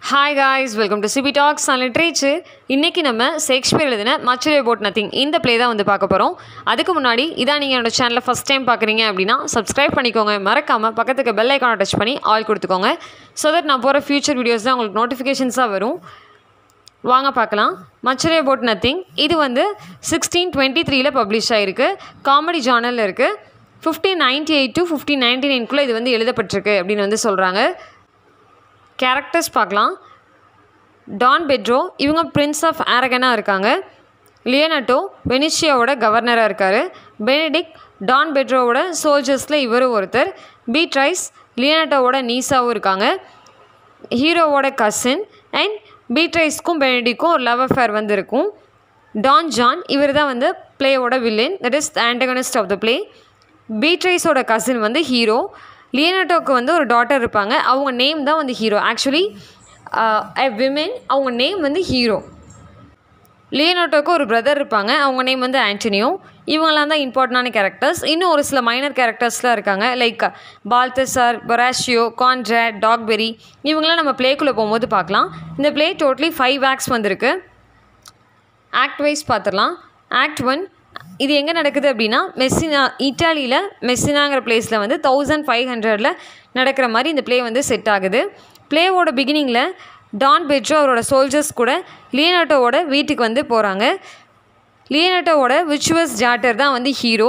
hi guys welcome to CB talks and literature இன்றைக்கி நம்ம Shakespeare எழுதின மச்சுரே போட் நத்திங் இந்த ப்ளே தான் வந்து பார்க்க போகிறோம் அதுக்கு முன்னாடி இதான் நீங்கள் என்னோட சேனலை ஃபஸ்ட் டைம் பார்க்குறீங்க அப்படின்னா சப்ஸ்கிரைப் பண்ணிக்கோங்க மறக்காமல் பக்கத்துக்கு பெல் ஐக்கானை டச் பண்ணி ஆல் கொடுத்துக்கோங்க ஸோ தட் நான் போகிற ஃபியூச்சர் வீடியோஸ் தான் உங்களுக்கு நோட்டிஃபிகேஷன்ஸாக வரும் வாங்க பார்க்கலாம் மச்சுரே போட் நத்திங் இது வந்து சிக்ஸ்டீன் டுவெண்ட்டி த்ரீல பப்ளிஷ் ஆகிருக்கு காமெடி ஜானலில் இருக்குது fifteen ninety eight to fifteen ninety நைன்குள்ளே இது வந்து எழுதப்பட்டிருக்கு அப்படின்னு வந்து சொல்கிறாங்க கேரக்டர்ஸ் பார்க்கலாம் டான் பெட்ரோ இவங்க பிரின்ஸ் ஆஃப் ஆரகனாக இருக்காங்க லியனட்டோ வெனிஷியாவோட கவர்னராக இருக்கார் பெனடிக் டான் பெட்ரோவோட சோல்ஜர்ஸில் இவரும் ஒருத்தர் பீட்ரைஸ் லியனட்டோவோட நீஸாவும் இருக்காங்க ஹீரோவோட கசின் அண்ட் பீட்ரைஸ்க்கும் பெனடிக்கும் ஒரு லவ் அஃபேர் வந்து இருக்கும் டான் ஜான் இவர் தான் வந்து பிளேயோட villain that is antagonist of the play பீட்ரைஸோட கசின் வந்து ஹீரோ லியனட்டோக்கு வந்து ஒரு டாட்டர் இருப்பாங்க அவங்க நேம் தான் வந்து ஹீரோ ஆக்சுவலி எ விமென் அவங்க நேம் வந்து ஹீரோ லியனோட்டோக்கு ஒரு பிரதர் இருப்பாங்க அவங்க நேம் வந்து ஆண்டனியோ இவங்களாம் தான் இம்பார்ட்டண்டான கேரக்டர்ஸ் இன்னும் ஒரு சில மைனர் கேரக்டர்ஸ்லாம் இருக்காங்க லைக் பால்தசார் பொராஷியோ கான்ட்ராட் டாக்பெரி இவங்களாம் நம்ம ப்ளேக்குள்ளே போகும்போது பார்க்கலாம் இந்த ப்ளே டோட்டலி ஃபைவ் ஆக்ட்ஸ் வந்திருக்கு ஆக்ட் வைஸ் பார்த்துடலாம் ஆக்ட் ஒன் இது எங்கே நடக்குது அப்படின்னா மெஸ்ஸினா இட்டாலியில் மெஸ்ஸினாங்கிற பிளேஸில் வந்து தௌசண்ட் ஃபைவ் ஹண்ட்ரடில் நடக்கிற மாதிரி இந்த ப்ளே வந்து செட் ஆகுது ப்ளேவோட பிகினிங்கில் டான் பெட்ரோ அவரோட சோல்ஜர்ஸ் கூட லியனாட்டோவோட வீட்டுக்கு வந்து போகிறாங்க லியனாட்டோவோட விச்சுவஸ் ஜாட்டர் தான் வந்து ஹீரோ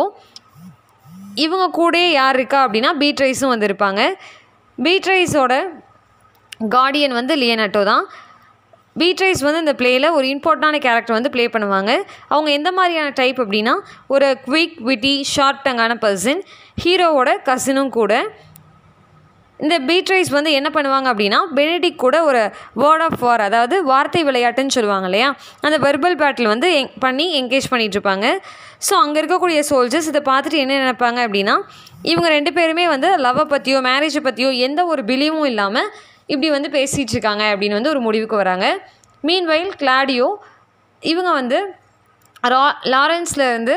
இவங்க கூட யார் இருக்கா அப்படின்னா பீட்ரைஸும் வந்திருப்பாங்க பீட்ரைஸோட கார்டியன் வந்து லியனாட்டோ தான் பீட்ரைஸ் வந்து இந்த ப்ளேயில் ஒரு இம்பார்ட்டண்டான கேரக்டர் வந்து ப்ளே பண்ணுவாங்க அவங்க எந்த மாதிரியான டைப் அப்படின்னா ஒரு குவிக் விட்டி ஷார்ட் டங்கான பர்சன் ஹீரோவோட கசினும் கூட இந்த பீட்ரைஸ் வந்து என்ன பண்ணுவாங்க அப்படின்னா பெனடிக் கூட ஒரு வேர்ட் ஆஃப் வார் அதாவது வார்த்தை விளையாட்டுன்னு சொல்லுவாங்க இல்லையா அந்த வெர்பல் பேட்டில் வந்து எங் பண்ணி என்கேஜ் பண்ணிகிட்ருப்பாங்க ஸோ அங்கே இருக்கக்கூடிய சோல்ஜர்ஸ் இதை பார்த்துட்டு என்ன நினைப்பாங்க அப்படின்னா இவங்க ரெண்டு பேருமே வந்து லவ்வை பற்றியோ மேரேஜை பற்றியோ எந்த ஒரு பிலீவும் இல்லாமல் இப்படி வந்து பேசிகிட்டு இருக்காங்க அப்படின்னு வந்து ஒரு முடிவுக்கு வராங்க மீன்வைல் கிளாடியோ இவங்க வந்து ரா லாரன்ஸ்லேருந்து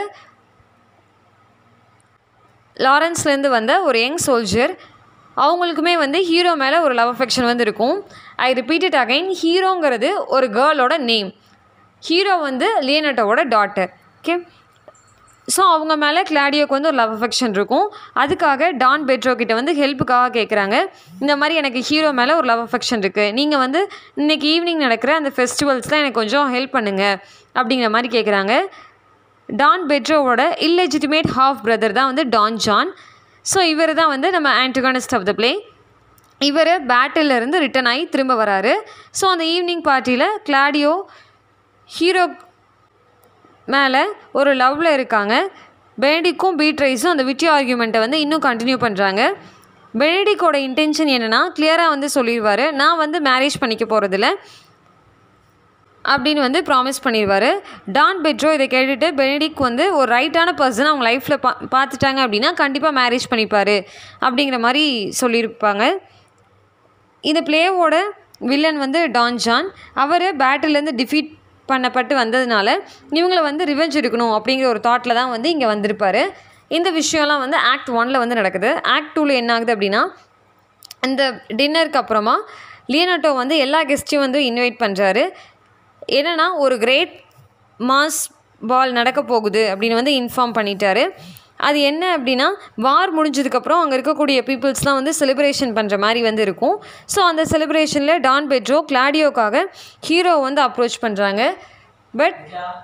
லாரன்ஸ்லேருந்து வந்த ஒரு யங் சோல்ஜர் அவங்களுக்குமே வந்து ஹீரோ மேலே ஒரு லவ் அஃபெக்ஷன் வந்து இருக்கும் ஐ ரிப்பீட்டட் அகைன் ஹீரோங்கிறது ஒரு கேர்ளோட நேம் ஹீரோ வந்து லியனட்டோட டாட்டர் ஓகே ஸோ அவங்க மேலே கிளாடியோக்கு வந்து ஒரு லவ் அஃபெக்ஷன் இருக்கும் அதுக்காக டான் பெட்ரோ கிட்ட வந்து ஹெல்ப்புக்காக கேட்குறாங்க இந்த மாதிரி எனக்கு ஹீரோ மேலே ஒரு லவ் அஃபெக்ஷன் இருக்குது நீங்கள் வந்து இன்றைக்கி ஈவினிங் நடக்கிற அந்த ஃபெஸ்டிவல்ஸில் எனக்கு கொஞ்சம் ஹெல்ப் பண்ணுங்கள் அப்படிங்கிற மாதிரி கேட்குறாங்க டான் பெட்ரோவோட இல்லெஜிட்டிமேட் ஹாஃப் பிரதர் தான் வந்து டான் ஜான் ஸோ இவர் தான் வந்து நம்ம ஆன்டகனிஸ்ட் ஆஃப் த பிளே இவர் பேட்டிலேருந்து ரிட்டன் ஆகி திரும்ப வராரு ஸோ அந்த ஈவினிங் பார்ட்டியில் கிளாடியோ ஹீரோ மேலே ஒரு லவ்வில் இருக்காங்க பெனடிக்கும் பீட்ரைஸும் அந்த விட்டி ஆர்கியூமெண்ட்டை வந்து இன்னும் கண்டினியூ பண்ணுறாங்க பெனடிக்கோட இன்டென்ஷன் என்னென்னா கிளியராக வந்து சொல்லிடுவார் நான் வந்து மேரேஜ் பண்ணிக்க போகிறதில்ல அப்படின்னு வந்து ப்ராமிஸ் பண்ணிடுவார் டான் பெட்ரோ இதை கேட்டுட்டு பெனடிக் வந்து ஒரு ரைட்டான பர்சன் அவங்க லைஃப்பில் பா பார்த்துட்டாங்க அப்படின்னா கண்டிப்பாக மேரேஜ் பண்ணிப்பார் அப்படிங்கிற மாதிரி சொல்லியிருப்பாங்க இந்த பிளேவோட வில்லன் வந்து டான் ஜான் அவர் பேட்டிலேருந்து டிஃபீட் பண்ணப்பட்டு வந்ததுனால இவங்கள வந்து ரிவெஞ்ச் எடுக்கணும் அப்படிங்கிற ஒரு தாட்டில் தான் வந்து இங்கே வந்திருப்பார் இந்த விஷயம்லாம் வந்து ஆக்ட் ஒனில் வந்து நடக்குது ஆக்ட் டூவில் என்ன ஆகுது அப்படின்னா இந்த டின்னருக்கு அப்புறமா லியனட்டோ வந்து எல்லா கெஸ்ட்டையும் வந்து இன்வைட் பண்ணுறாரு என்னென்னா ஒரு கிரேட் மாஸ் பால் நடக்க போகுது அப்படின்னு வந்து இன்ஃபார்ம் பண்ணிட்டாரு அது என்ன அப்படின்னா வார் முடிஞ்சதுக்கப்புறம் அங்கே இருக்கக்கூடிய பீப்புள்ஸ்லாம் வந்து செலிப்ரேஷன் பண்ணுற மாதிரி வந்து இருக்கும் ஸோ அந்த செலிப்ரேஷனில் டான் பெட்ரோ கிளாடியோக்காக ஹீரோ வந்து அப்ரோச் பண்ணுறாங்க பட்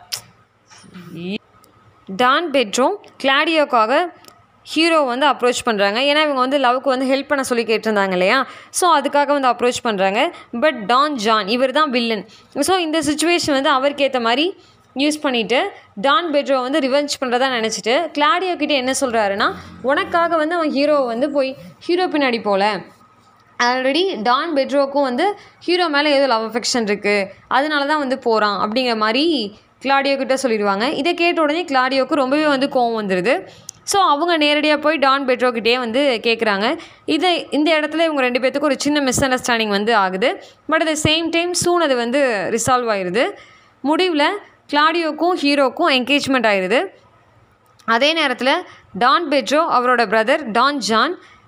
டான் பெட்ரோ கிளாடியோக்காக ஹீரோ வந்து அப்ரோச் பண்ணுறாங்க ஏன்னா இவங்க வந்து லவ்க்கு வந்து ஹெல்ப் பண்ண சொல்லி கேட்டிருந்தாங்க இல்லையா ஸோ அதுக்காக வந்து அப்ரோச் பண்ணுறாங்க பட் டான் ஜான் இவர் தான் வில்லன் ஸோ இந்த சுச்சுவேஷன் வந்து அவருக்கு ஏற்ற மாதிரி யூஸ் பண்ணிவிட்டு டான் பெட்ரோ வந்து ரிவெஞ்ச் பண்ணுறதா நினச்சிட்டு கிளாடியோ கிட்டே என்ன சொல்கிறாருன்னா உனக்காக வந்து அவன் ஹீரோவை வந்து போய் ஹீரோ பின்னாடி போகல ஆல்ரெடி டான் பெட்ரோக்கும் வந்து ஹீரோ மேலே ஏதோ லவ் அஃபெக்ஷன் இருக்குது அதனால தான் வந்து போகிறான் அப்படிங்கிற மாதிரி கிளாடியோ கிட்ட சொல்லிடுவாங்க இதை கேட்ட உடனே கிளாடியோக்கு ரொம்பவே வந்து கோவம் வந்துடுது ஸோ அவங்க நேரடியாக போய் டான் பெட்ரோக்கிட்டே வந்து கேட்குறாங்க இதை இந்த இடத்துல இவங்க ரெண்டு பேர்த்துக்கும் ஒரு சின்ன மிஸ் அண்டர்ஸ்டாண்டிங் வந்து ஆகுது but at the same time soon அது வந்து ரிசால்வ் ஆயிடுது முடிவில் கிளாடியோக்கும் ஹீரோக்கும் என்கேஜ்மெண்ட் ஆயிடுது அதே நேரத்தில் டான் பெட்ரோ அவரோட பிரதர் டான் ஜான்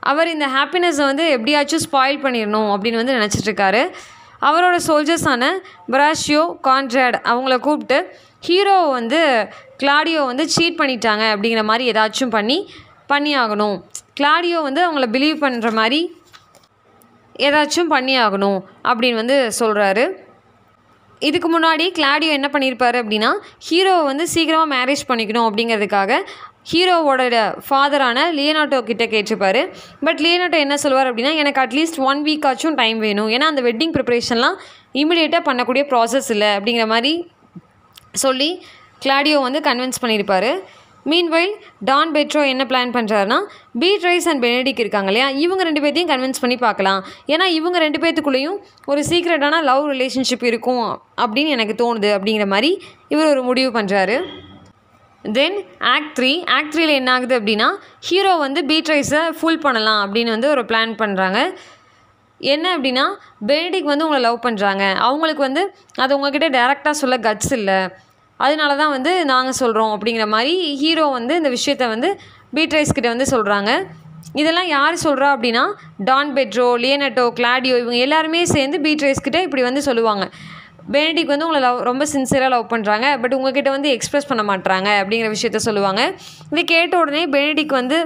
அவர் இந்த ஹாப்பினஸை வந்து எப்படியாச்சும் ஸ்பாயில் பண்ணிடணும் அப்படின்னு வந்து நினச்சிட்ருக்காரு அவரோட சோல்ஜர்ஸான பராஷியோ கான்ட்ராட் அவங்கள கூப்பிட்டு ஹீரோ வந்து கிளாடியோ வந்து சீட் பண்ணிட்டாங்க அப்படிங்கிற மாதிரி ஏதாச்சும் பண்ணி பண்ணி ஆகணும் கிளாடியோ வந்து அவங்கள பிலீவ் பண்ணுற மாதிரி ஏதாச்சும் பண்ணி ஆகணும் அப்படின்னு வந்து சொல்கிறாரு இதுக்கு முன்னாடி கிளாடியோ என்ன பண்ணியிருப்பாரு அப்படின்னா ஹீரோவை வந்து சீக்கிரமாக மேரேஜ் பண்ணிக்கணும் அப்படிங்கிறதுக்காக ஹீரோவோட ஃபாதரான லியனாட்டோ கிட்ட கேட்டிருப்பாரு பட் லியனாட்டோ என்ன சொல்லுவார் அப்படின்னா எனக்கு அட்லீஸ்ட் ஒன் வீக் ஆச்சும் டைம் வேணும் ஏன்னா அந்த வெட்டிங் ப்ரிப்பரேஷன்லாம் இமிடியேட்டாக பண்ணக்கூடிய ப்ராசஸ் இல்லை அப்படிங்கிற மாதிரி சொல்லி கிளாடியோ வந்து கன்வின்ஸ் பண்ணியிருப்பாரு மீன்வைல் டான் பெட்ரோ என்ன பிளான் பண்ணுறாருன்னா பீட் ரைஸ் அண்ட் பெனடிக் இருக்காங்க இல்லையா இவங்க ரெண்டு பேர்த்தையும் கன்வின்ஸ் பண்ணி பார்க்கலாம் ஏன்னா இவங்க ரெண்டு பேர்த்துக்குள்ளேயும் ஒரு சீக்ரெட்டான லவ் ரிலேஷன்ஷிப் இருக்கும் அப்படின்னு எனக்கு தோணுது அப்படிங்கிற மாதிரி இவர் ஒரு முடிவு பண்ணுறாரு தென் ஆக்ட் த்ரீ ஆக்ட் த்ரீல என்ன ஆகுது அப்படின்னா ஹீரோ வந்து பீட் ரைஸை ஃபுல் பண்ணலாம் அப்படின்னு வந்து ஒரு பிளான் பண்ணுறாங்க என்ன அப்படின்னா பெனடிக் வந்து உங்களை லவ் பண்ணுறாங்க அவங்களுக்கு வந்து அது உங்ககிட்ட டேரெக்டாக சொல்ல கட்ஸ் இல்லை அதனால தான் வந்து நாங்கள் சொல்கிறோம் அப்படிங்கிற மாதிரி ஹீரோ வந்து இந்த விஷயத்த வந்து பீட்ரைஸ் கிட்ட வந்து சொல்கிறாங்க இதெல்லாம் யார் சொல்கிறா அப்படின்னா டான் பெட்ரோ லியனட்டோ கிளாடியோ இவங்க எல்லாருமே சேர்ந்து பீட்ரைஸ் கிட்ட இப்படி வந்து சொல்லுவாங்க பெனடிக் வந்து உங்களை லவ் ரொம்ப சின்சியராக லவ் பண்ணுறாங்க பட் உங்ககிட்ட வந்து எக்ஸ்ப்ரெஸ் பண்ண மாட்றாங்க அப்படிங்கிற விஷயத்த சொல்லுவாங்க இதை கேட்ட உடனே பெனடிக் வந்து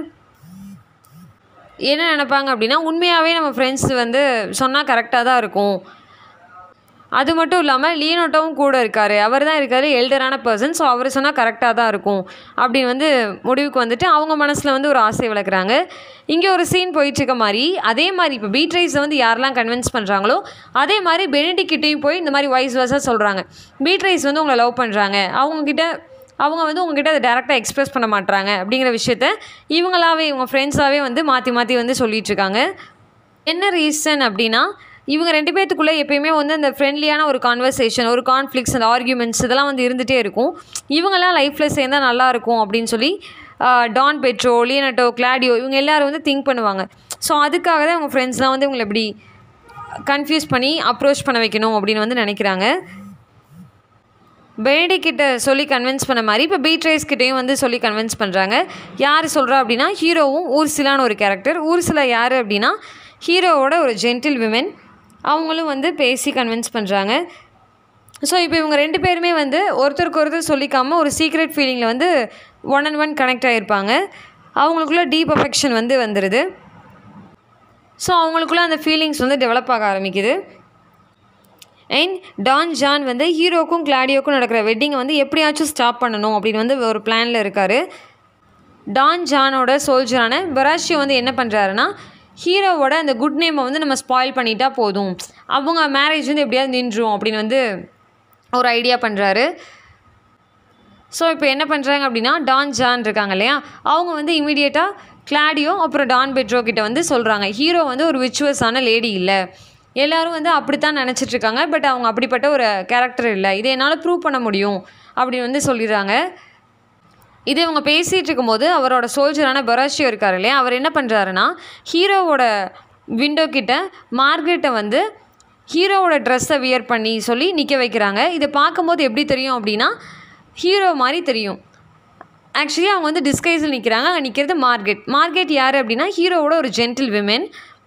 என்ன நினைப்பாங்க அப்படின்னா உண்மையாகவே நம்ம ஃப்ரெண்ட்ஸ் வந்து சொன்னால் கரெக்டாக தான் இருக்கும் அது மட்டும் இல்லாமல் லியனோட்டோவும் கூட இருக்கார் அவர் தான் இருக்கார் எல்டரான பர்சன் ஸோ அவர் சொன்னால் கரெக்டாக தான் இருக்கும் அப்படின்னு வந்து முடிவுக்கு வந்துட்டு அவங்க மனசில் வந்து ஒரு ஆசை வளர்க்குறாங்க இங்கே ஒரு சீன் போயிட்டுருக்க மாதிரி அதே மாதிரி இப்போ பீட்ரைஸை வந்து யாரெல்லாம் கன்வின்ஸ் பண்ணுறாங்களோ அதே மாதிரி பெனடிக்கிட்டையும் போய் இந்த மாதிரி வைஸ் வர்ஸாக சொல்கிறாங்க பீட்ரைஸ் வந்து உங்களை லவ் பண்ணுறாங்க அவங்கக்கிட்ட அவங்க வந்து உங்ககிட்ட அதை டேரெக்டாக எக்ஸ்ப்ரெஸ் பண்ண மாட்றாங்க அப்படிங்கிற விஷயத்த இவங்களாவே இவங்க ஃப்ரெண்ட்ஸாகவே வந்து மாற்றி மாற்றி வந்து சொல்லிட்டு இருக்காங்க என்ன ரீசன் அப்படின்னா இவங்க ரெண்டு பேர்த்துக்குள்ளே எப்பயுமே வந்து அந்த ஃப்ரெண்ட்லியான ஒரு கான்வர்சேஷன் ஒரு கான்ஃப்ளிக்ஸ் அந்த ஆர்கியூமெண்ட்ஸ் இதெல்லாம் வந்து இருந்துகிட்டே இருக்கும் இவங்கெல்லாம் லைஃப்பில் சேர்ந்தால் நல்லாயிருக்கும் அப்படின்னு சொல்லி ah, Don Pedro Leonato Claudio இவங்க எல்லாரும் வந்து திங்க் பண்ணுவாங்க ஸோ அதுக்காக தான் அவங்க ஃப்ரெண்ட்ஸ்லாம் வந்து இவங்களை இப்படி கன்ஃபியூஸ் பண்ணி அப்ரோச் பண்ண வைக்கணும் அப்படின்னு வந்து நினைக்கிறாங்க பெனடி கிட்ட சொல்லி கன்வின்ஸ் பண்ண மாதிரி இப்போ பீட்ரைஸ் கிட்டேயும் வந்து சொல்லி கன்வின்ஸ் பண்ணுறாங்க யார் சொல்கிறா அப்படின்னா ஹீரோவும் ஊர்சிலான்னு ஒரு கேரக்டர் ஊர்சிலா யார் அப்படின்னா ஹீரோவோட ஒரு ஜென்டில் விமென் அவங்களும் வந்து பேசி கன்வின்ஸ் பண்ணுறாங்க ஸோ இப்போ இவங்க ரெண்டு பேருமே வந்து ஒருத்தருக்கு ஒருத்தர் சொல்லிக்காமல் ஒரு சீக்ரெட் ஃபீலிங்கில் வந்து ஒன் அண்ட் ஒன் கனெக்ட் ஆகிருப்பாங்க அவங்களுக்குள்ள டீப் அஃபெக்ஷன் வந்து வந்துடுது ஸோ அவங்களுக்குள்ள அந்த ஃபீலிங்ஸ் வந்து டெவலப் ஆக ஆரம்பிக்குது அண்ட் டான் ஜான் வந்து ஹீரோக்கும் கிளாடியோக்கும் நடக்கிற வெட்டிங்கை வந்து எப்படியாச்சும் ஸ்டாப் பண்ணணும் அப்படின்னு வந்து ஒரு பிளானில் இருக்கார் டான் ஜானோட சோல்ஜரான பராஷியோ வந்து என்ன பண்ணுறாருன்னா ஹீரோவோட அந்த குட் நேமை வந்து நம்ம ஸ்பாயில் பண்ணிட்டா போதும் அவங்க மேரேஜ் வந்து எப்படியாவது நின்றும் அப்படின்னு வந்து ஒரு ஐடியா பண்ணுறாரு ஸோ இப்போ என்ன பண்ணுறாங்க அப்படின்னா டான் ஜான் இருக்காங்க இல்லையா அவங்க வந்து இமீடியட்டாக கிளாடியோ அப்புறம் டான் பெட்ரோ கிட்ட வந்து சொல்கிறாங்க ஹீரோ வந்து ஒரு விச்சுவஸான லேடி இல்லை எல்லாரும் வந்து அப்படித்தான் நினச்சிட்டு இருக்காங்க பட் அவங்க அப்படிப்பட்ட ஒரு கேரக்டர் இல்லை இதை என்னால் ப்ரூவ் பண்ண முடியும் அப்படின்னு வந்து சொல்லிடுறாங்க இது இவங்க பேசிகிட்டு இருக்கும்போது அவரோட சோல்ஜரான பராஷியோ இருக்கார் இல்லையா அவர் என்ன பண்ணுறாருன்னா ஹீரோவோட விண்டோ கிட்ட மார்கரெட்டை வந்து ஹீரோவோட ட்ரெஸ்ஸை வியர் பண்ணி சொல்லி நிற்க வைக்கிறாங்க இதை பார்க்கும்போது எப்படி தெரியும் அப்படின்னா ஹீரோ மாதிரி தெரியும் ஆக்சுவலி அவங்க வந்து டிஸ்கைஸில் நிற்கிறாங்க அங்கே நிற்கிறது மார்கெட் மார்கெட் யார் அப்படின்னா ஹீரோவோட ஒரு ஜென்டில் விமென்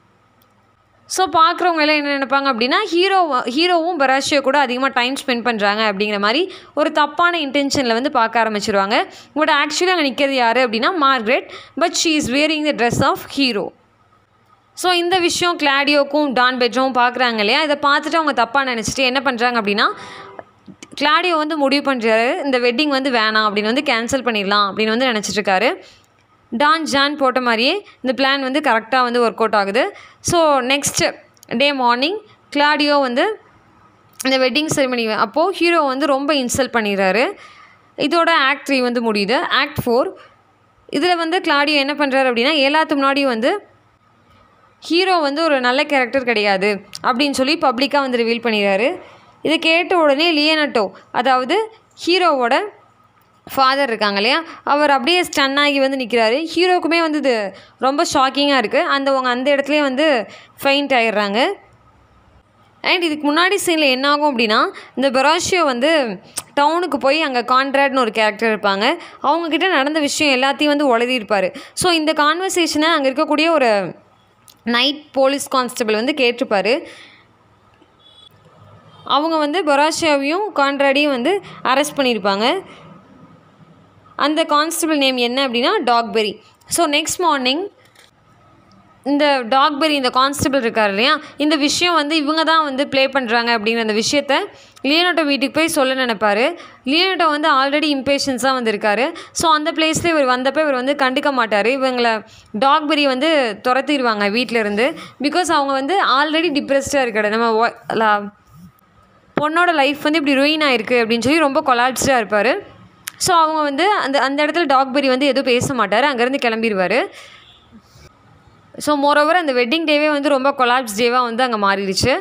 ஸோ பார்க்குறவங்க எல்லாம் என்ன நினைப்பாங்க அப்படின்னா ஹீரோ ஹீரோவும் பராஷியோ கூட அதிகமாக டைம் ஸ்பெண்ட் பண்ணுறாங்க அப்படிங்கிற மாதிரி ஒரு தப்பான இன்டென்ஷனில் வந்து பார்க்க ஆரம்பிச்சிருவாங்க பட் ஆக்சுவலி அங்கே நிற்கிறது யார் அப்படின்னா Margaret but she is wearing the dress of hero so இந்த விஷயம் கிளாடியோக்கும் டான் பெட்ரோவும் பார்க்குறாங்க இல்லையா இதை பார்த்துட்டு அவங்க தப்பாக நினச்சிட்டு என்ன பண்ணுறாங்க அப்படின்னா கிளாடியோ வந்து முடிவு பண்ணுறாரு இந்த வெட்டிங் வந்து வேணாம் அப்படின்னு வந்து கேன்சல் பண்ணிடலாம் அப்படின்னு வந்து நினச்சிட்டு இருக்காரு டான் ஜான் போட்ட மாதிரியே இந்த பிளான் வந்து கரெக்டாக வந்து ஒர்க் அவுட் ஆகுது so next day morning Claudio வந்து இந்த வெட்டிங் செரிமனி அப்போது ஹீரோ வந்து ரொம்ப இன்சல்ட் பண்ணிடுறாரு இதோட ஆக்ட் த்ரீ வந்து முடியுது ஆக்ட் ஃபோர் இதில் வந்து கிளாடியோ என்ன பண்ணுறாரு அப்படின்னா எல்லாத்து முன்னாடியும் வந்து ஹீரோ வந்து ஒரு நல்ல கேரக்டர் கிடையாது அப்படின்னு சொல்லி பப்ளிக்காக வந்து ரிவீல் பண்ணிடுறாரு இதை கேட்ட உடனே லியனட்டோ அதாவது ஹீரோவோட ஃபாதர் இருக்காங்க இல்லையா அவர் அப்படியே ஸ்டன் ஆகி வந்து நிற்கிறாரு ஹீரோக்குமே வந்து இது ரொம்ப ஷாக்கிங்காக இருக்குது அந்த அவங்க அந்த இடத்துலயே வந்து ஃபெயிண்ட் ஆயிடுறாங்க அண்ட் இதுக்கு முன்னாடி சீனில் என்ன ஆகும் அப்படின்னா இந்த பெராஷியோ வந்து டவுனுக்கு போய் அங்கே கான்ட்ராக்ட்னு ஒரு கேரக்டர் இருப்பாங்க அவங்கக்கிட்ட நடந்த விஷயம் எல்லாத்தையும் வந்து உளறி இருப்பார் ஸோ இந்த கான்வர்சேஷனை அங்கே இருக்கக்கூடிய ஒரு நைட் போலீஸ் கான்ஸ்டபிள் வந்து கேட்டிருப்பாரு அவங்க வந்து பொராஷியாவையும் கான்ட்ராடியும் வந்து அரெஸ்ட் பண்ணியிருப்பாங்க அந்த கான்ஸ்டபிள் நேம் என்ன அப்படின்னா டாக்பெரி ஸோ நெக்ஸ்ட் மார்னிங் இந்த டாக்பெரி இந்த கான்ஸ்டபிள் இருக்கார் இல்லையா இந்த விஷயம் வந்து இவங்க தான் வந்து ப்ளே பண்ணுறாங்க அப்படிங்கிற அந்த விஷயத்த லியோனோட்டோ வீட்டுக்கு போய் சொல்ல நினைப்பாரு லியோனோட்டோ வந்து ஆல்ரெடி இம்பேஷன்ஸாக வந்திருக்காரு ஸோ அந்த பிளேஸில் இவர் வந்தப்போ இவர் வந்து கண்டுக்க மாட்டார் இவங்களை டாக்பெரி வந்து துரத்திடுவாங்க வீட்டிலேருந்து பிகாஸ் அவங்க வந்து ஆல்ரெடி டிப்ரெஸ்டாக இருக்காரு நம்ம wo- la- பொண்ணோட லைஃப் வந்து இப்படி ruin ஆயிருக்கு அப்படின்னு சொல்லி ரொம்ப கொலாப்ஸ்டாக இருப்பார் ஸோ அவங்க வந்து அந்த அந்த இடத்துல டாக்பெரி வந்து எதுவும் பேச மாட்டார் அங்கேருந்து கிளம்பிடுவார் ஸோ மோரோவர் அந்த வெட்டிங் டேவே வந்து ரொம்ப கொலாப்ஸ் டேவாக வந்து அங்கே மாறிடுச்சு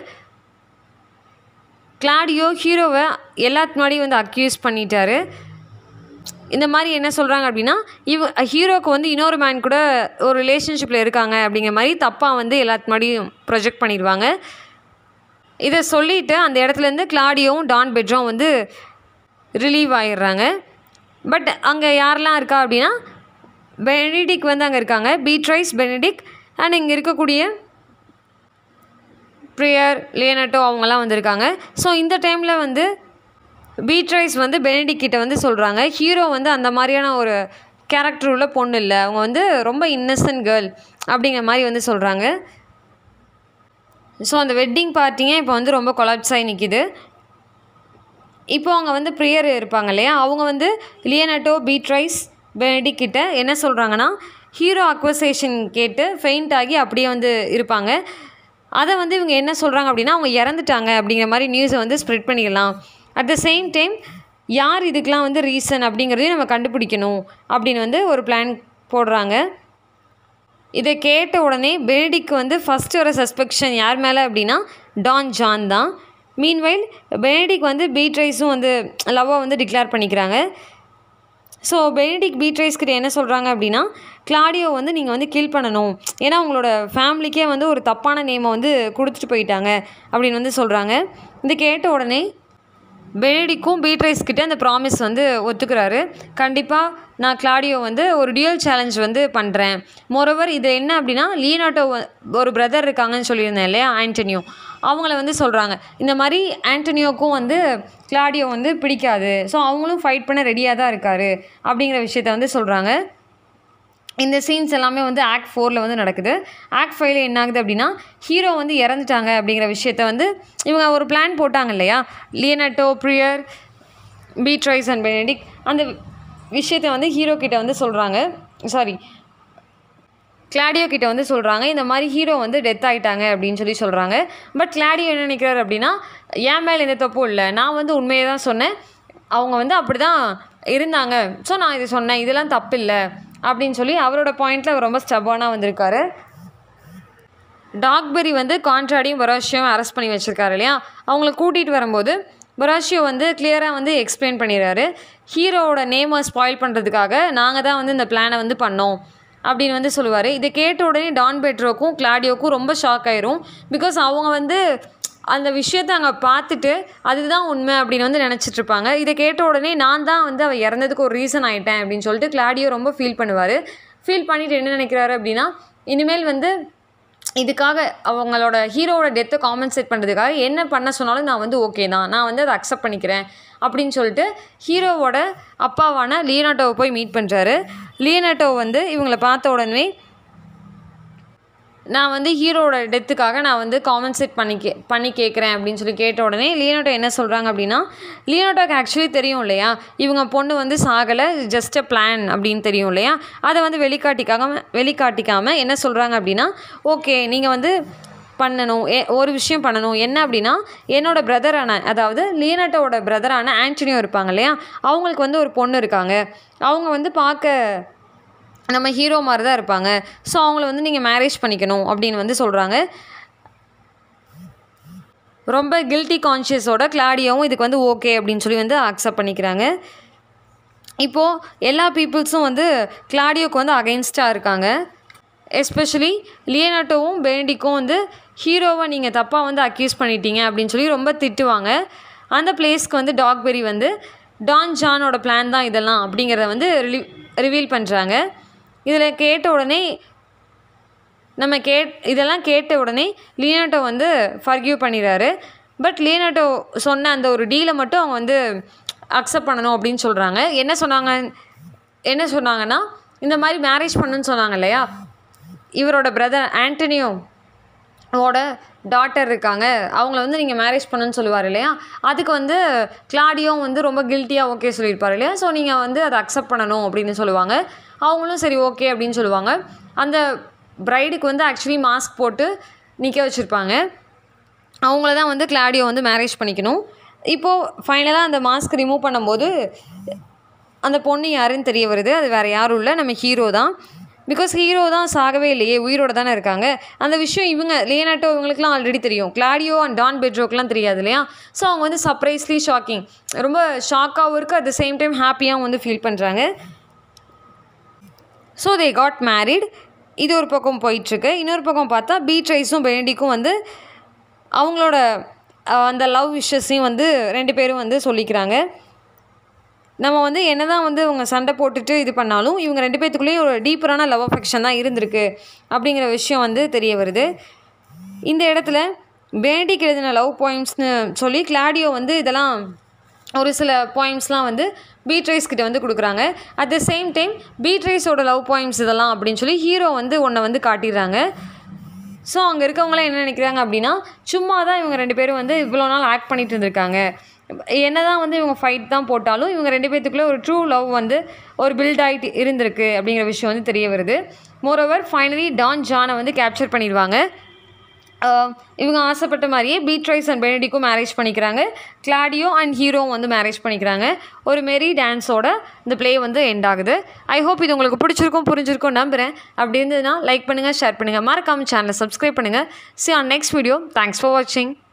கிளாடியோ ஹீரோவை எல்லாத்து முன்னாடியும் வந்து அக்யூஸ் பண்ணிட்டாரு இந்த மாதிரி என்ன சொல்கிறாங்க அப்படின்னா இவ ஹீரோக்கு வந்து இன்னொரு மேன் கூட ஒரு ரிலேஷன்ஷிப்பில் இருக்காங்க அப்படிங்கிற மாதிரி தப்பாக வந்து எல்லாத்து முன்னாடியும் ப்ரொஜெக்ட் பண்ணிடுவாங்க இதை சொல்லிவிட்டு அந்த இடத்துலேருந்து கிளாடியோவும் டான் பெட்ரோவும் வந்து ரிலீவ் ஆயிடுறாங்க பட் அங்கே யாரெல்லாம் இருக்கா அப்படின்னா பெனடிக் வந்து அங்கே இருக்காங்க பீட்ரைஸ் பெனடிக் அண்ட் இங்கே இருக்கக்கூடிய ப்ரியர் லியனட்டோ அவங்கெல்லாம் வந்திருக்காங்க ஸோ இந்த டைமில் வந்து பீட்ரைஸ் வந்து பெனடிக் கிட்ட வந்து சொல்கிறாங்க ஹீரோ வந்து அந்த மாதிரியான ஒரு கேரக்டர் உள்ள பொண்ணு இல்லை அவங்க வந்து ரொம்ப இன்னசென்ட் கேர்ள் அப்படிங்கிற மாதிரி வந்து சொல்கிறாங்க ஸோ அந்த வெட்டிங் பார்ட்டிங்க இப்போ வந்து ரொம்ப கொலாப்ஸ் ஆகி நிற்கிது இப்போ அவங்க வந்து ப்ரியர் இருப்பாங்க இல்லையா அவங்க வந்து லியனட்டோ பீட்ரைஸ் பெனடிக் கிட்ட என்ன சொல்கிறாங்கன்னா ஹீரோ அக்வசேஷன் கேட்டு ஃபெயிண்ட் ஆகி அப்படியே வந்து இருப்பாங்க அதை வந்து இவங்க என்ன சொல்கிறாங்க அப்படின்னா அவங்க இறந்துட்டாங்க அப்படிங்கிற மாதிரி நியூஸை வந்து ஸ்ப்ரெட் பண்ணிக்கலாம் அட் த சேம் டைம் யார் இதுக்கெலாம் வந்து ரீசன் அப்படிங்கிறதையும் நம்ம கண்டுபிடிக்கணும் அப்படின்னு வந்து ஒரு பிளான் போடுறாங்க இதை கேட்ட உடனே பெனடிக்கு வந்து ஃபஸ்ட்டு வர சஸ்பெக்ஷன் யார் மேலே அப்படின்னா டான் ஜான் தான் மீன்வைல் பெனடிக் வந்து பீட்ரைஸும் வந்து லவ்வை வந்து டிக்ளேர் பண்ணிக்கிறாங்க ஸோ பெனடிக் பீட்ரைஸ் கிட்ட என்ன சொல்கிறாங்க அப்படின்னா கிளாடியோ வந்து நீங்கள் வந்து கில் பண்ணணும் ஏன்னா உங்களோட ஃபேமிலிக்கே வந்து ஒரு தப்பான நேமை வந்து கொடுத்துட்டு போயிட்டாங்க அப்படின்னு வந்து சொல்கிறாங்க இது கேட்ட உடனே பெனடிக்கும் பீட்ரைஸ் கிட்ட அந்த ப்ராமிஸ் வந்து ஒத்துக்கிறாரு கண்டிப்பாக நான் கிளாடியோ வந்து ஒரு டியூல் சேலஞ்ச் வந்து பண்ணுறேன் மோரோவர் இது என்ன அப்படின்னா லீனாட்டோ வ- ஒரு பிரதர் இருக்காங்கன்னு சொல்லியிருந்தேன் இல்லையா ஆண்டனியோ அவங்கள வந்து சொல்கிறாங்க இந்த மாதிரி ஆண்டனியோக்கும் வந்து கிளாடியோ வந்து பிடிக்காது ஸோ அவங்களும் ஃபைட் பண்ண ரெடியாக தான் இருக்காரு அப்படிங்கிற விஷயத்த வந்து சொல்கிறாங்க இந்த சீன்ஸ் எல்லாமே வந்து ஆக்ட் ஃபோரில் வந்து நடக்குது ஆக்ட் ஃபைவ்ல என்ன ஆகுது அப்படின்னா ஹீரோ வந்து இறந்துட்டாங்க அப்படிங்கிற விஷயத்த வந்து இவங்க ஒரு பிளான் போட்டாங்க இல்லையா லியனட்டோ ப்ரியர் பீட்ரைஸ் அண்ட் பெனடிக் அந்த விஷயத்த வந்து ஹீரோ கிட்ட வந்து சொல்கிறாங்க சாரி கிளாடியோ கிட்ட வந்து சொல்கிறாங்க இந்த மாதிரி ஹீரோ வந்து டெத் ஆயிட்டாங்க அப்படின்னு சொல்லி சொல்கிறாங்க பட் கிளாடியோ என்ன நினைக்கிறாரு அப்படின்னா என் மேலே எந்த தப்பும் இல்லை நான் வந்து உண்மையை தான் சொன்னேன் அவங்க வந்து அப்படி தான் இருந்தாங்க ஸோ நான் இது சொன்னேன் இதெல்லாம் தப்பு இல்லை அப்படின்னு சொல்லி அவரோட பாயிண்டில் அவர் ரொம்ப ஸ்டபானாக வந்திருக்காரு டாக்பெரி வந்து கான்ட்ராடியும் பொராஷியும் அரெஸ்ட் பண்ணி வச்சிருக்காரு இல்லையா அவங்கள கூட்டிகிட்டு வரும்போது பொராஷியோ வந்து கிளியராக வந்து எக்ஸ்பிளைன் பண்ணிடுறாரு ஹீரோவோட நேமை ஸ்பாயில் பண்ணுறதுக்காக நாங்கள் தான் வந்து இந்த பிளானை வந்து பண்ணோம் அப்படின்னு வந்து சொல்லுவார் இதை கேட்ட உடனே டான் பெட்ரோக்கும் கிளாடியோக்கும் ரொம்ப ஷாக் ஆயிரும் பிகாஸ் அவங்க வந்து அந்த விஷயத்தை அங்கே பார்த்துட்டு அதுதான் உண்மை அப்படின்னு வந்து நினச்சிட்டு இருப்பாங்க இதை கேட்ட உடனே நான் தான் வந்து அவள் இறந்ததுக்கு ஒரு ரீசன் ஆயிட்டேன் அப்படின்னு சொல்லிட்டு கிளாடியோ ரொம்ப ஃபீல் பண்ணுவார் ஃபீல் பண்ணிட்டு என்ன நினைக்கிறாரு அப்படின்னா இனிமேல் வந்து இதுக்காக அவங்களோட ஹீரோவோட டெத்தை காம்பன்சேட் பண்ணுறதுக்காக என்ன பண்ண சொன்னாலும் நான் வந்து ஓகே தான் நான் வந்து அதை அக்செப்ட் பண்ணிக்கிறேன் அப்படின்னு சொல்லிட்டு ஹீரோவோட அப்பாவான லியனாட்டோவை போய் மீட் பண்ணுறாரு லியனாட்டோ வந்து இவங்கள பார்த்த உடனே நான் வந்து ஹீரோவோட டெத்துக்காக நான் வந்து காம்பன்சேட் பண்ணி கே பண்ணி கேட்குறேன் அப்படின்னு சொல்லி கேட்ட உடனே லியோனாட்டோ என்ன சொல்கிறாங்க அப்படின்னா லியோனாட்டோக்கு ஆக்சுவலி தெரியும் இல்லையா இவங்க பொண்ணு வந்து சாகலை ஜஸ்ட் அ பிளான் அப்படின்னு தெரியும் இல்லையா அதை வந்து வெளிக்காட்டிக்காம வெளிக்காட்டிக்காமல் என்ன சொல்கிறாங்க அப்படின்னா ஓகே நீங்கள் வந்து பண்ணணும் ஏ ஒரு விஷயம் பண்ணணும் என்ன அப்படின்னா என்னோட பிரதரான அதாவது லியனாட்டோட பிரதரான ஆண்டனியோ இருப்பாங்க இல்லையா அவங்களுக்கு வந்து ஒரு பொண்ணு இருக்காங்க அவங்க வந்து பார்க்க நம்ம ஹீரோ மாதிரி தான் இருப்பாங்க ஸோ அவங்கள வந்து நீங்கள் மேரேஜ் பண்ணிக்கணும் அப்படின்னு வந்து சொல்கிறாங்க ரொம்ப கில்ட்டி கான்ஷியஸோட கிளாடியாவும் இதுக்கு வந்து ஓகே அப்படின்னு சொல்லி வந்து அக்செப்ட் பண்ணிக்கிறாங்க இப்போது எல்லா பீப்புள்ஸும் வந்து கிளாடியோக்கு வந்து அகைன்ஸ்டாக இருக்காங்க எஸ்பெஷலி லியனாட்டோவும் பெனடிக்கும் வந்து ஹீரோவை நீங்கள் தப்பாக வந்து அக்யூஸ் பண்ணிட்டீங்க அப்படின்னு சொல்லி ரொம்ப திட்டுவாங்க அந்த பிளேஸ்க்கு வந்து டாக்பெரி வந்து டான் ஜானோட பிளான் தான் இதெல்லாம் அப்படிங்கிறத வந்து ரிலீ ரிவீல் பண்ணுறாங்க இதில் கேட்ட உடனே நம்ம கேட் இதெல்லாம் கேட்ட உடனே லியோனாட்டோ வந்து ஃபர்கியூ பண்ணிடுறாரு பட் லியோனாட்டோ சொன்ன அந்த ஒரு டீலை மட்டும் அவங்க வந்து அக்செப்ட் பண்ணணும் அப்படின்னு சொல்கிறாங்க என்ன சொன்னாங்க என்ன சொன்னாங்கன்னா இந்த மாதிரி மேரேஜ் பண்ணுன்னு சொன்னாங்க இல்லையா இவரோட பிரதர் ஆண்டனியோ ஓட டாட்டர் இருக்காங்க அவங்கள வந்து நீங்கள் மேரேஜ் பண்ணுன்னு சொல்லுவார் இல்லையா அதுக்கு வந்து கிளாடியோ வந்து ரொம்ப கில்ட்டியாக ஓகே சொல்லியிருப்பார் இல்லையா ஸோ நீங்கள் வந்து அதை அக்செப்ட் பண்ணணும் அப்படின்னு சொல்லுவாங்க அவங்களும் சரி ஓகே அப்படின்னு சொல்லுவாங்க அந்த பிரைடுக்கு வந்து ஆக்சுவலி மாஸ்க் போட்டு நிற்க வச்சுருப்பாங்க அவங்கள தான் வந்து கிளாடியோ வந்து மேரேஜ் பண்ணிக்கணும் இப்போது ஃபைனலாக அந்த மாஸ்க் ரிமூவ் பண்ணும்போது அந்த பொண்ணு யாருன்னு தெரிய வருது அது வேறு யாரும் இல்லை நம்ம ஹீரோ தான் பிகாஸ் ஹீரோ தான் சாகவே இல்லையே உயிரோட தானே இருக்காங்க அந்த விஷயம் இவங்க லியனாட்டோ இவங்களுக்குலாம் ஆல்ரெடி தெரியும் கிளாடியோ அண்ட் டான் பெட்ரோக்கெலாம் தெரியாது இல்லையா ஸோ அவங்க வந்து சர்ப்ரைஸ்லி ஷாக்கிங் ரொம்ப ஷாக்காகவும் இருக்குது அட் த சேம் டைம் ஹாப்பியாகவும் வந்து ஃபீல் பண்ணுறாங்க ஸோ தே காட் மேரிட் இது ஒரு பக்கம் போயிட்டுருக்கு இன்னொரு பக்கம் பார்த்தா பீட்ரைஸும் பெனடிக்கும் வந்து அவங்களோட அஹ், அந்த லவ் விஷஸையும் வந்து ரெண்டு பேரும் வந்து சொல்லிக்கிறாங்க நம்ம வந்து என்ன தான் வந்து இவங்க சண்டை போட்டுட்டு இது பண்ணாலும் இவங்க ரெண்டு பேத்துக்குள்ளேயும் ஒரு டீப்பரான லவ் அஃபெக்ஷன் தான் இருந்திருக்கு அப்படிங்கிற விஷயம் வந்து தெரிய வருது இந்த இடத்துல பேண்டிக்கு எழுதின லவ் பாயிண்ட்ஸ்னு சொல்லி கிளாடியோ வந்து இதெல்லாம் ஒரு சில பாயிண்ட்ஸ்லாம் வந்து பீட்ரைஸ் கிட்ட வந்து கொடுக்குறாங்க அட் த சேம் டைம் பீட்ரைஸோட லவ் பாயிண்ட்ஸ் இதெல்லாம் அப்படின்னு சொல்லி ஹீரோ வந்து ஒன்றை வந்து காட்டிடுறாங்க ஸோ அங்கே இருக்கவங்களாம் என்ன நினைக்கிறாங்க அப்படின்னா சும்மா தான் இவங்க ரெண்டு பேரும் வந்து இவ்வளோ நாள் ஆக்ட் பண்ணிட்டு இருந்திருக்காங்க என்ன தான் வந்து இவங்க ஃபைட் தான் போட்டாலும் இவங்க ரெண்டு பேத்துக்குள்ளே ஒரு ட்ரூ லவ் வந்து ஒரு பில்ட் ஆகிட்டு இருந்திருக்கு அப்படிங்கிற விஷயம் வந்து தெரிய வருது மோரோவர் ஃபைனலி டான் ஜானை வந்து கேப்சர் பண்ணிடுவாங்க ஆஹ் இவங்க ஆசைப்பட்ட மாதிரியே பீட்ரைஸ் அண்ட் பெனடிக்கும் மேரேஜ் பண்ணிக்கிறாங்க கிளாடியோ அண்ட் ஹீரோவும் வந்து மேரேஜ் பண்ணிக்கிறாங்க ஒரு மெரி டான்ஸோட இந்த ப்ளே வந்து எண்ட் ஆகுது ஐ ஹோப் இது உங்களுக்கு பிடிச்சிருக்கும் புரிஞ்சிருக்கும் நம்புகிறேன் அப்படி இருந்ததுன்னா லைக் பண்ணுங்கள் ஷேர் பண்ணுங்கள் மறக்காம சேனலை சப்ஸ்கிரைப் பண்ணுங்கள் see on next video thanks for வாட்சிங்